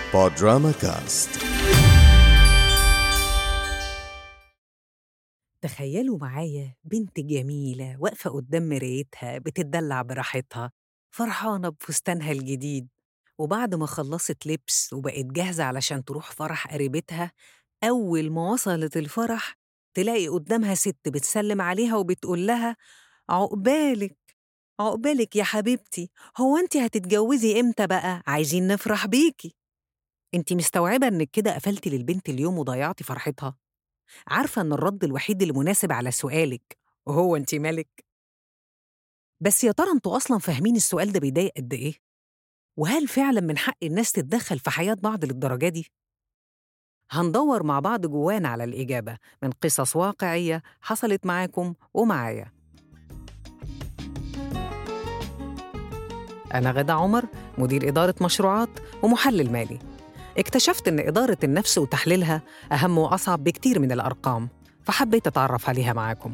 بودراما كاست تخيلوا معايا بنت جميلة واقفة قدام مرايتها بتتدلع براحتها فرحانة بفستانها الجديد وبعد ما خلصت لبس وبقت جاهزة علشان تروح فرح قريبتها أول ما وصلت الفرح تلاقي قدامها ست بتسلم عليها وبتقول لها عقبالك عقبالك يا حبيبتي هو انت هتتجوزي امتى بقى عايزين نفرح بيكي انت مستوعبة انك كده قفلتي للبنت اليوم وضيعتي فرحتها عارفة إن الرد الوحيد المناسب على سؤالك وهو أنت ملك؟ بس يا ترى أنتوا أصلاً فاهمين السؤال ده بيضايق قد إيه؟ وهل فعلاً من حق الناس تتدخل في حياة بعض للدرجة دي؟ هندور مع بعض جوانا على الإجابة من قصص واقعية حصلت معاكم ومعايا أنا غدا عمر مدير إدارة مشروعات ومحلل مالي اكتشفت إن إدارة النفس وتحليلها أهم وأصعب بكتير من الأرقام فحبيت أتعرف عليها معاكم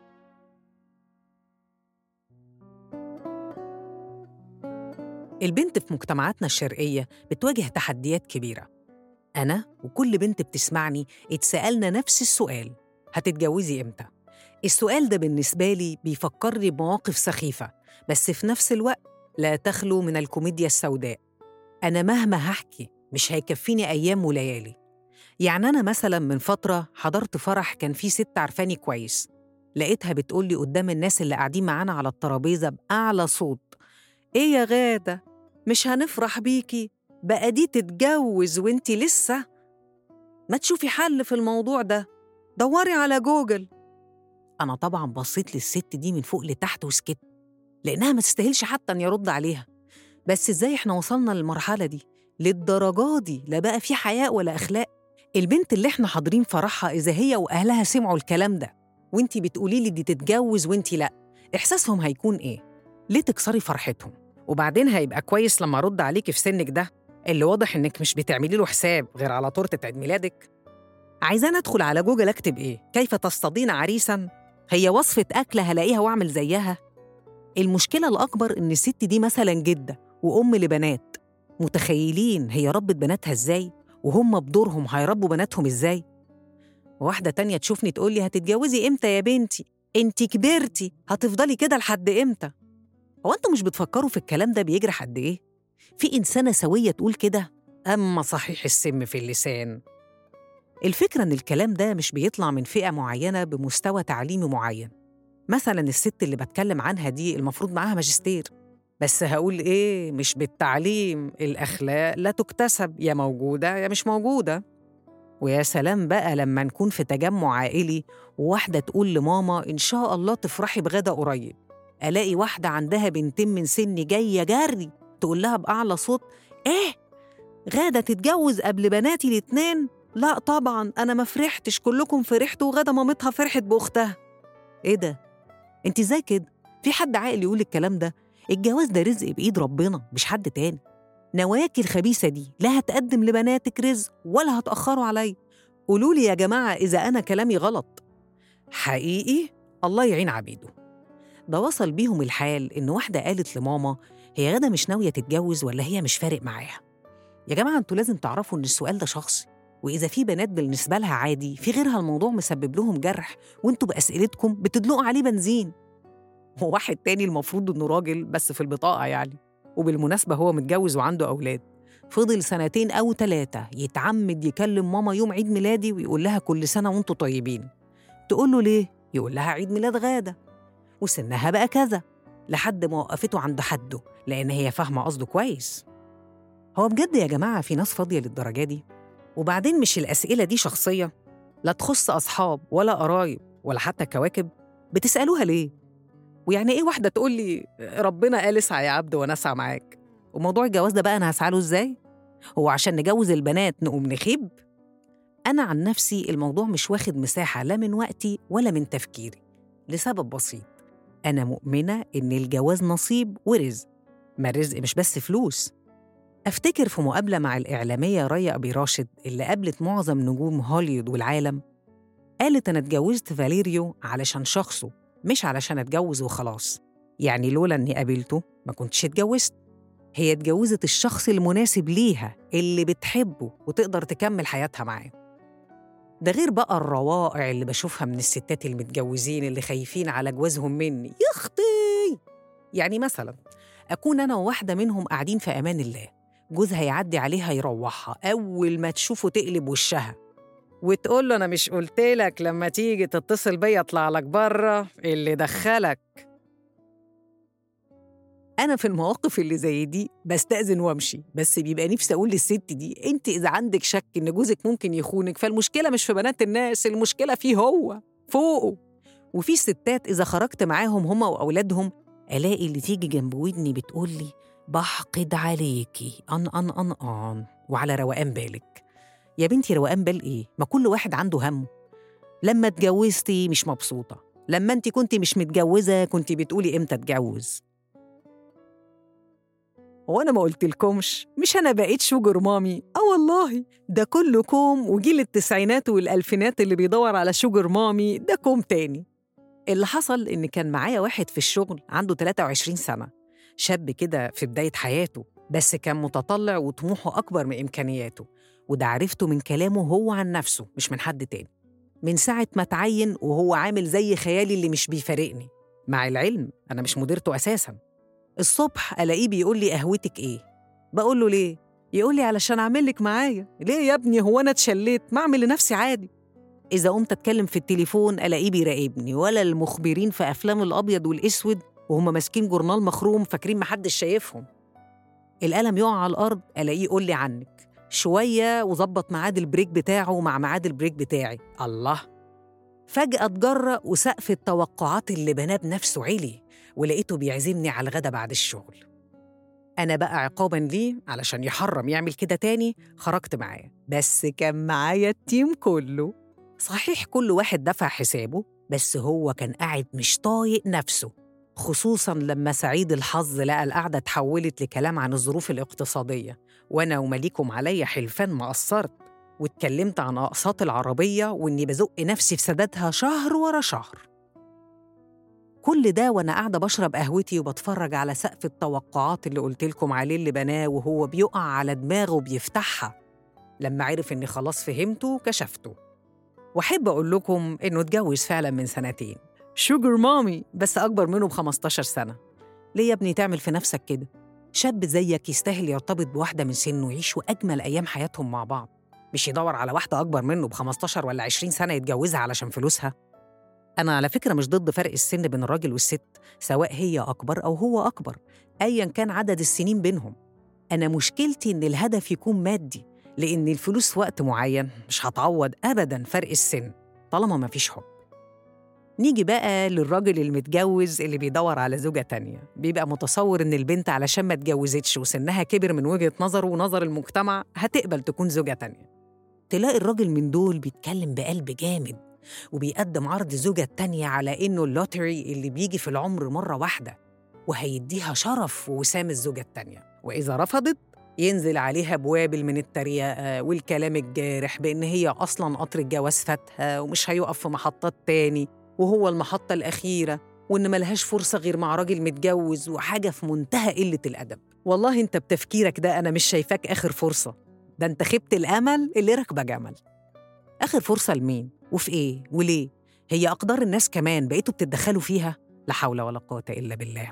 البنت في مجتمعاتنا الشرقية بتواجه تحديات كبيرة أنا وكل بنت بتسمعني اتسألنا نفس السؤال هتتجوزي إمتى؟ السؤال ده بالنسبة لي بيفكرني بمواقف سخيفة بس في نفس الوقت لا تخلو من الكوميديا السوداء أنا مهما هحكي مش هيكفيني أيام وليالي يعني أنا مثلا من فترة حضرت فرح كان فيه ست عرفاني كويس لقيتها بتقولي قدام الناس اللي قاعدين معانا على الترابيزة بأعلى صوت إيه يا غادة مش هنفرح بيكي بقى دي تتجوز وانتي لسه ما تشوفي حل في الموضوع ده دوري على جوجل أنا طبعا بصيت للست دي من فوق لتحت وسكت لأنها ما تستاهلش حتى أن يرد عليها بس إزاي إحنا وصلنا للمرحلة دي للدرجة دي لا بقى في حياء ولا أخلاق البنت اللي إحنا حاضرين فرحها إذا هي وأهلها سمعوا الكلام ده وإنتي بتقولي لي دي تتجوز وإنتي لأ إحساسهم هيكون إيه؟ ليه تكسري فرحتهم؟ وبعدين هيبقى كويس لما أرد عليكي في سنك ده اللي واضح إنك مش بتعملي له حساب غير على تورتة عيد ميلادك عايزاني أدخل على جوجل أكتب إيه؟ كيف تصطادين عريساً؟ هي وصفة أكلة هلاقيها وأعمل زيها؟ المشكلة الأكبر إن الست دي مثلاً جدة وأم لبنات متخيلين هي ربت بناتها إزاي؟ وهم بدورهم هيربوا بناتهم إزاي؟ واحدة تانية تشوفني تقول لي هتتجوزي إمتى يا بنتي؟ أنت كبرتي هتفضلي كده لحد إمتى؟ هو أنتوا مش بتفكروا في الكلام ده بيجرح قد إيه؟ في إنسانة سوية تقول كده؟ أما صحيح السم في اللسان الفكرة إن الكلام ده مش بيطلع من فئة معينة بمستوى تعليمي معين مثلا الست اللي بتكلم عنها دي المفروض معاها ماجستير بس هقول إيه مش بالتعليم الأخلاق لا تكتسب يا موجودة يا مش موجودة ويا سلام بقى لما نكون في تجمع عائلي وواحدة تقول لماما إن شاء الله تفرحي بغدا قريب ألاقي واحدة عندها بنتين من سني جاية جري تقول لها بأعلى صوت إيه غادة تتجوز قبل بناتي الاتنين لا طبعا أنا ما فرحتش كلكم فرحتوا وغدا مامتها فرحت بأختها إيه ده انت ازاي كده في حد عاقل يقول الكلام ده الجواز ده رزق بايد ربنا مش حد تاني نواياكي الخبيثه دي لا هتقدم لبناتك رزق ولا هتاخروا عليا قولوا لي يا جماعه اذا انا كلامي غلط حقيقي الله يعين عبيده ده وصل بيهم الحال ان واحده قالت لماما هي غدا مش ناويه تتجوز ولا هي مش فارق معاها يا جماعه انتوا لازم تعرفوا ان السؤال ده شخصي واذا في بنات بالنسبه لها عادي في غيرها الموضوع مسبب لهم جرح وانتوا باسئلتكم بتدلقوا عليه بنزين وواحد تاني المفروض انه راجل بس في البطاقه يعني وبالمناسبه هو متجوز وعنده اولاد فضل سنتين او ثلاثه يتعمد يكلم ماما يوم عيد ميلادي ويقول لها كل سنه وانتوا طيبين تقول له ليه يقول لها عيد ميلاد غاده وسنها بقى كذا لحد ما وقفته عند حده لان هي فاهمه قصده كويس هو بجد يا جماعه في ناس فاضيه للدرجه دي وبعدين مش الأسئلة دي شخصية لا تخص أصحاب ولا قرايب ولا حتى كواكب بتسألوها ليه؟ ويعني إيه واحدة تقول لي ربنا قال اسعى يا عبد وأنا أسعى معاك وموضوع الجواز ده بقى أنا هسعى له إزاي؟ هو عشان نجوز البنات نقوم نخيب؟ أنا عن نفسي الموضوع مش واخد مساحة لا من وقتي ولا من تفكيري لسبب بسيط أنا مؤمنة إن الجواز نصيب ورزق ما الرزق مش بس فلوس أفتكر في مقابلة مع الإعلامية ريا أبي راشد اللي قابلت معظم نجوم هوليوود والعالم قالت أنا اتجوزت فاليريو علشان شخصه مش علشان أتجوز وخلاص يعني لولا إني قابلته ما كنتش اتجوزت هي اتجوزت الشخص المناسب ليها اللي بتحبه وتقدر تكمل حياتها معاه ده غير بقى الروائع اللي بشوفها من الستات المتجوزين اللي خايفين على جوازهم مني يا اختي يعني مثلا اكون انا وواحده منهم قاعدين في امان الله جوزها يعدي عليها يروحها اول ما تشوفه تقلب وشها وتقول له انا مش قلت لك لما تيجي تتصل بيا اطلع لك بره اللي دخلك أنا في المواقف اللي زي دي بستأذن وأمشي بس بيبقى نفسي أقول للست دي أنت إذا عندك شك إن جوزك ممكن يخونك فالمشكلة مش في بنات الناس المشكلة فيه هو فوقه وفي ستات إذا خرجت معاهم هما وأولادهم ألاقي اللي تيجي جنب ودني بتقول لي بحقد عليكي أن أن أن أن وعلى روقان بالك يا بنتي روقان بال إيه؟ ما كل واحد عنده همه لما اتجوزتي مش مبسوطة لما انت كنت مش متجوزة كنت بتقولي امتى اتجوز هو انا ما قلتلكمش مش انا بقيت شوجر مامي اه والله ده كله كوم وجيل التسعينات والالفينات اللي بيدور على شوجر مامي ده كوم تاني اللي حصل ان كان معايا واحد في الشغل عنده 23 سنه شاب كده في بدايه حياته بس كان متطلع وطموحه اكبر من امكانياته وده عرفته من كلامه هو عن نفسه مش من حد تاني من ساعه ما اتعين وهو عامل زي خيالي اللي مش بيفارقني مع العلم انا مش مديرته اساسا الصبح الاقيه بيقول لي قهوتك ايه بقول له ليه يقول لي علشان اعمل لك معايا ليه يا ابني هو انا اتشليت ما اعمل لنفسي عادي اذا قمت اتكلم في التليفون الاقيه بيراقبني ولا المخبرين في افلام الابيض والاسود وهم ماسكين جورنال مخروم فاكرين محدش شايفهم القلم يقع على الارض الاقيه يقول لي عنك شويه وظبط ميعاد البريك بتاعه مع ميعاد البريك بتاعي الله فجأة اتجرأ وسقف التوقعات اللي بناه بنفسه علي ولقيته بيعزمني على الغدا بعد الشغل أنا بقى عقابا ليه علشان يحرم يعمل كده تاني خرجت معاه بس كان معايا التيم كله صحيح كل واحد دفع حسابه بس هو كان قاعد مش طايق نفسه خصوصا لما سعيد الحظ لقى القعدة اتحولت لكلام عن الظروف الاقتصادية وأنا ومليكم عليا حلفان ما قصرت واتكلمت عن أقساط العربية وإني بزق نفسي في سدادها شهر ورا شهر كل ده وأنا قاعدة بشرب قهوتي وبتفرج على سقف التوقعات اللي قلت لكم عليه اللي بناه وهو بيقع على دماغه وبيفتحها لما عرف إني خلاص فهمته كشفته وأحب أقول لكم إنه اتجوز فعلا من سنتين شوجر مامي بس أكبر منه ب 15 سنة ليه يا ابني تعمل في نفسك كده؟ شاب زيك يستاهل يرتبط بواحدة من سنه ويعيشوا أجمل أيام حياتهم مع بعض مش يدور على واحدة أكبر منه ب 15 ولا 20 سنة يتجوزها علشان فلوسها أنا على فكرة مش ضد فرق السن بين الراجل والست سواء هي أكبر أو هو أكبر أيا كان عدد السنين بينهم أنا مشكلتي إن الهدف يكون مادي لأن الفلوس في وقت معين مش هتعوض أبداً فرق السن طالما مفيش حب نيجي بقى للراجل المتجوز اللي بيدور على زوجة تانية بيبقى متصور إن البنت علشان ما اتجوزتش وسنها كبر من وجهة نظره ونظر المجتمع هتقبل تكون زوجة تانية تلاقي الراجل من دول بيتكلم بقلب جامد وبيقدم عرض زوجة التانية على إنه اللوتري اللي بيجي في العمر مرة واحدة وهيديها شرف ووسام الزوجة التانية وإذا رفضت ينزل عليها بوابل من التريقة والكلام الجارح بإن هي أصلاً قطر الجواز فاتها ومش هيقف في محطات تاني وهو المحطة الأخيرة وإن ملهاش فرصة غير مع راجل متجوز وحاجة في منتهى قلة الأدب والله أنت بتفكيرك ده أنا مش شايفاك آخر فرصة ده أنت خبت الأمل اللي راكبة جمل آخر فرصة لمين؟ وفي إيه؟ وليه؟ هي أقدار الناس كمان بقيتوا بتتدخلوا فيها؟ لا حول ولا قوة إلا بالله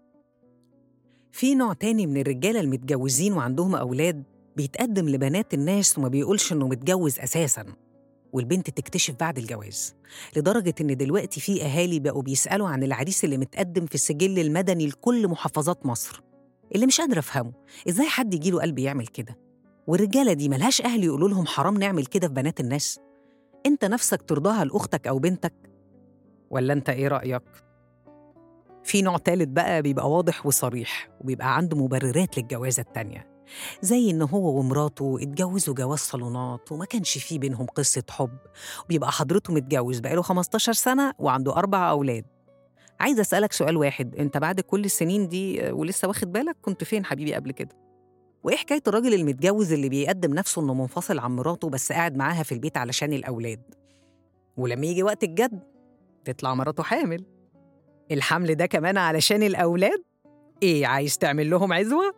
في نوع تاني من الرجالة المتجوزين وعندهم أولاد بيتقدم لبنات الناس وما بيقولش إنه متجوز أساساً والبنت تكتشف بعد الجواز لدرجة إن دلوقتي في أهالي بقوا بيسألوا عن العريس اللي متقدم في السجل المدني لكل محافظات مصر اللي مش قادرة أفهمه إزاي حد يجيله قلب يعمل كده والرجالة دي ملهاش أهل يقولوا لهم حرام نعمل كده في بنات الناس أنت نفسك ترضاها لأختك أو بنتك ولا أنت إيه رأيك؟ في نوع تالت بقى بيبقى واضح وصريح وبيبقى عنده مبررات للجوازة التانية زي إن هو ومراته اتجوزوا جواز صالونات وما كانش فيه بينهم قصة حب وبيبقى حضرته متجوز بقاله 15 سنة وعنده أربع أولاد عايزة أسألك سؤال واحد أنت بعد كل السنين دي ولسه واخد بالك كنت فين حبيبي قبل كده؟ وإيه حكاية الراجل المتجوز اللي بيقدم نفسه إنه منفصل عن مراته بس قاعد معاها في البيت علشان الأولاد ولما يجي وقت الجد تطلع مراته حامل الحمل ده كمان علشان الأولاد؟ إيه عايز تعمل لهم عزوة؟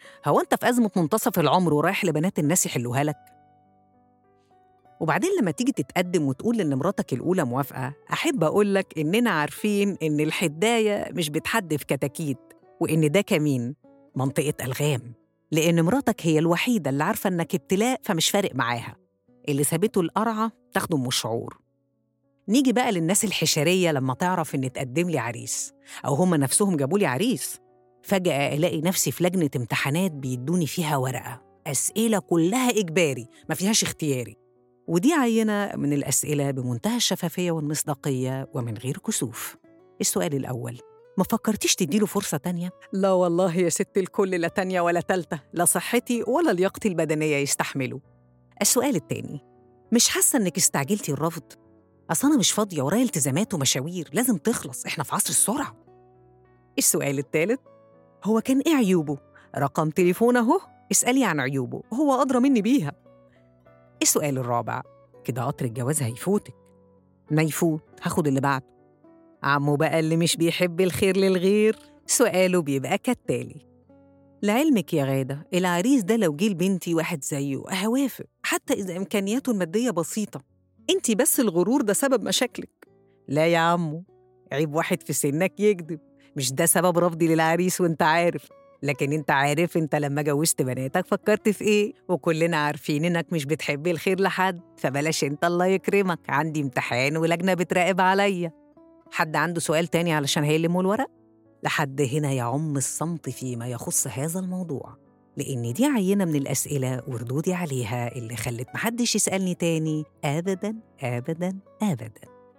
هو أنت في أزمة منتصف العمر ورايح لبنات الناس يحلوها لك؟ وبعدين لما تيجي تتقدم وتقول إن مراتك الأولى موافقة أحب أقول لك إننا عارفين إن الحداية مش بتحدف كتاكيت وإن ده كمين منطقة ألغام لأن مراتك هي الوحيدة اللي عارفة إنك ابتلاء فمش فارق معاها اللي سابته القرعة تاخده من الشعور نيجي بقى للناس الحشرية لما تعرف إن اتقدم لي عريس أو هم نفسهم جابوا لي عريس فجأة ألاقي نفسي في لجنة امتحانات بيدوني فيها ورقة أسئلة كلها إجباري ما فيهاش اختياري ودي عينة من الأسئلة بمنتهى الشفافية والمصداقية ومن غير كسوف السؤال الأول ما فكرتيش تديله فرصة تانية؟ لا والله يا ست الكل لا تانية ولا تالتة لا صحتي ولا لياقتي البدنية يستحملوا السؤال التاني مش حاسة إنك استعجلتي الرفض؟ أصل أنا مش فاضية ورايا التزامات ومشاوير لازم تخلص إحنا في عصر السرعة السؤال التالت هو كان إيه عيوبه؟ رقم تليفون أهو اسألي عن عيوبه هو أدرى مني بيها السؤال الرابع كده قطر الجواز هيفوتك ما يفوت هاخد اللي بعده عمو بقى اللي مش بيحب الخير للغير سؤاله بيبقى كالتالي لعلمك يا غادة العريس ده لو جه لبنتي واحد زيه هوافق حتى إذا إمكانياته المادية بسيطة أنت بس الغرور ده سبب مشاكلك لا يا عمو عيب واحد في سنك يكذب مش ده سبب رفضي للعريس وانت عارف لكن انت عارف انت لما جوزت بناتك فكرت في ايه وكلنا عارفين انك مش بتحب الخير لحد فبلاش انت الله يكرمك عندي امتحان ولجنة بتراقب عليا حد عنده سؤال تاني علشان هيلموا الورق لحد هنا يعم الصمت فيما يخص هذا الموضوع لأن دي عينة من الأسئلة وردودي عليها اللي خلت محدش يسألني تاني أبداً أبداً أبداً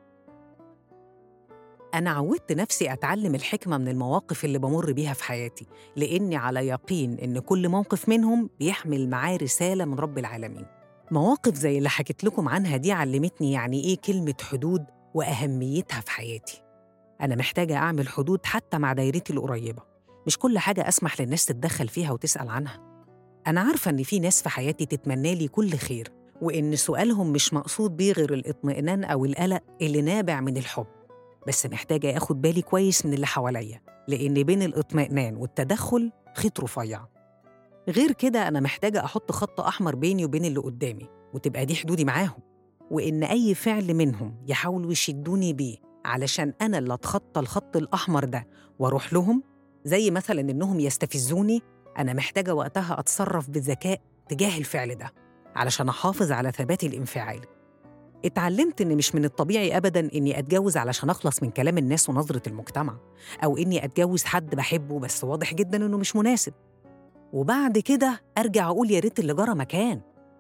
أنا عودت نفسي أتعلم الحكمة من المواقف اللي بمر بيها في حياتي لأني على يقين إن كل موقف منهم بيحمل معاه رسالة من رب العالمين مواقف زي اللي حكيت لكم عنها دي علمتني يعني إيه كلمة حدود وأهميتها في حياتي أنا محتاجة أعمل حدود حتى مع دايرتي القريبة مش كل حاجة أسمح للناس تتدخل فيها وتسأل عنها أنا عارفة إن في ناس في حياتي تتمنى لي كل خير وإن سؤالهم مش مقصود بيه غير الاطمئنان أو القلق اللي نابع من الحب بس محتاجة أخد بالي كويس من اللي حواليا لأن بين الاطمئنان والتدخل خيط رفيع غير كده أنا محتاجة أحط خط أحمر بيني وبين اللي قدامي وتبقى دي حدودي معاهم وإن أي فعل منهم يحاولوا يشدوني بيه علشان أنا اللي أتخطى الخط الأحمر ده وأروح لهم زي مثلا إنهم يستفزوني أنا محتاجة وقتها أتصرف بذكاء تجاه الفعل ده علشان أحافظ على ثباتي الانفعالي اتعلمت إن مش من الطبيعي أبداً إني أتجوز علشان أخلص من كلام الناس ونظرة المجتمع أو إني أتجوز حد بحبه بس واضح جداً إنه مش مناسب وبعد كده أرجع أقول يا ريت اللي جرى مكان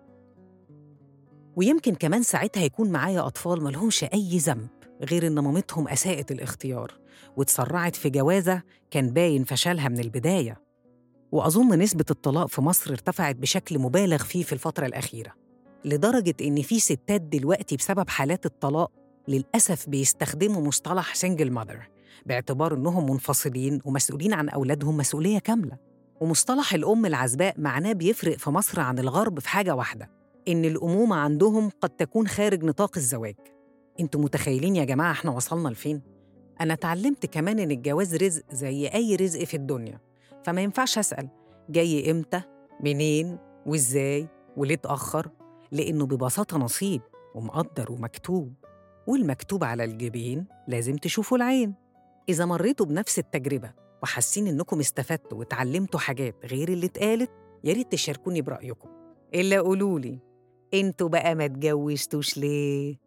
ويمكن كمان ساعتها يكون معايا أطفال ملهمش أي ذنب غير إن مامتهم أساءت الاختيار واتسرعت في جوازة كان باين فشلها من البداية وأظن نسبة الطلاق في مصر ارتفعت بشكل مبالغ فيه في الفترة الأخيرة لدرجة إن في ستات دلوقتي بسبب حالات الطلاق للأسف بيستخدموا مصطلح سنجل ماذر باعتبار إنهم منفصلين ومسؤولين عن أولادهم مسؤولية كاملة ومصطلح الأم العزباء معناه بيفرق في مصر عن الغرب في حاجة واحدة إن الأمومة عندهم قد تكون خارج نطاق الزواج انتوا متخيلين يا جماعة احنا وصلنا لفين؟ أنا اتعلمت كمان إن الجواز رزق زي أي رزق في الدنيا فما ينفعش أسأل جاي إمتى؟ منين؟ وإزاي؟ وليه اتأخر؟ لأنه ببساطة نصيب ومقدر ومكتوب والمكتوب على الجبين لازم تشوفوا العين إذا مريتوا بنفس التجربة وحاسين إنكم استفدتوا واتعلمتوا حاجات غير اللي اتقالت يا ريت تشاركوني برأيكم إلا قولولي انتوا بقى ما اتجوزتوش ليه؟